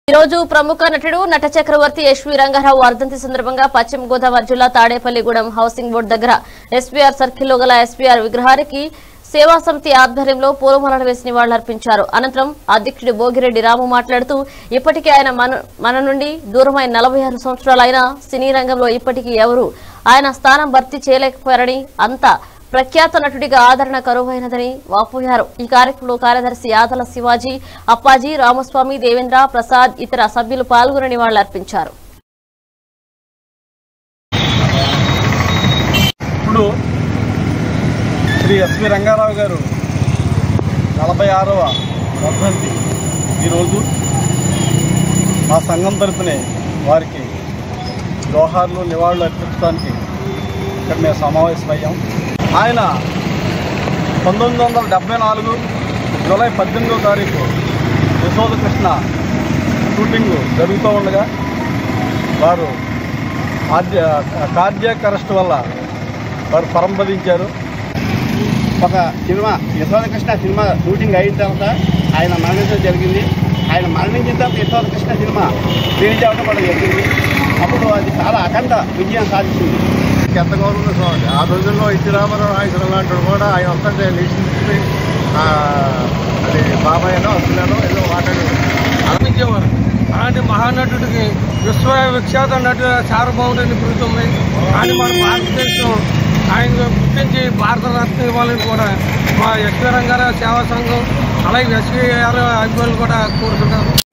ఈ రోజు ప్రముఖ నటుడు నట చక్రవర్తి ఎస్వి రంగారావు వర్ధంతి సందర్భంగా పశ్చిమ గోదావరి జిల్లా తాడేపల్లిగూడెం హౌసింగ్ బోర్డు దగ్గర ఎస్పీఆర్ సర్కిల్లో గల ఎస్పీఆర్ విగ్రహానికి సేవా సమితి ఆధ్వర్యంలో పూలమాలలు వేసి నివాళులర్పించారు అనంతరం అధ్యక్షుడు భోగిరెడ్డి రాము మాట్లాడుతూ ఇప్పటికే ఆయన మన మన నుండి దూరమైన నలభై ఆరు సంవత్సరాలైన సినీ రంగంలో ఇప్పటికీ ఎవరు ఆయన స్థానం భర్తీ చేయలేకపోయారని అంత ప్రఖ్యాత నటుడిగా ఆదరణ కరువైనదని వాపోయారు ఈ కార్యక్రమంలో కార్యదర్శి యాదల శివాజీ అప్పాజీ రామస్వామి దేవేంద్ర ప్రసాద్ ఇతర సభ్యులు పాల్గొని నివాళులర్పించారు ఇప్పుడు శ్రీ ఎస్వి రంగారావు గారు నలభై ఆరవ వర్ధంతి ఈరోజు మా సంఘం తరపునే వారికి జోహార్లు నివాళులు అర్పించడానికి ఇక్కడ మేము సమావేశమయ్యాం ఆయన పంతొమ్మిది వందల డెబ్బై నాలుగు జూలై పద్దెనిమిదో తారీఖు యశోద కృష్ణ షూటింగ్ జరుగుతూ ఉండగా వారు ఆర్య కార్డియాక్ అరెస్ట్ వల్ల వారు పరంపదించారు ఒక సినిమా యశోదకృష్ణ సినిమా షూటింగ్ అయిన తర్వాత ఆయన మరణించడం జరిగింది ఆయన మరణించిన తర్వాత యశోదకృష్ణ సినిమా రిలీజ్ అవ్వడం కూడా జరిగింది అప్పుడు అది చాలా అఖండ విజయం సాధించింది ఎంత గౌరవం చూడండి ఆ రోజుల్లో ఇచ్చి రామారావు నాగేశ్వరం లాంటి వాడు కూడా ఆయన వస్తుంటే నిలిచి అది బాబాయ్ అనో అసలు ఏదో మాట్లాడి ఆరంభించేవారు అలాంటి మహానటుడికి విశ్వవిఖ్యాత నటు సార్వభౌముడిని పిలుతుంది కానీ మన భారతదేశం ఆయన గుర్తించి భారతరత్న ఇవ్వాలని కూడా మా ఎస్వీ రంగారావు సేవా సంఘం అలాగే ఎస్వీ గారు అభిమానులు కూడా కోరుకుంటారు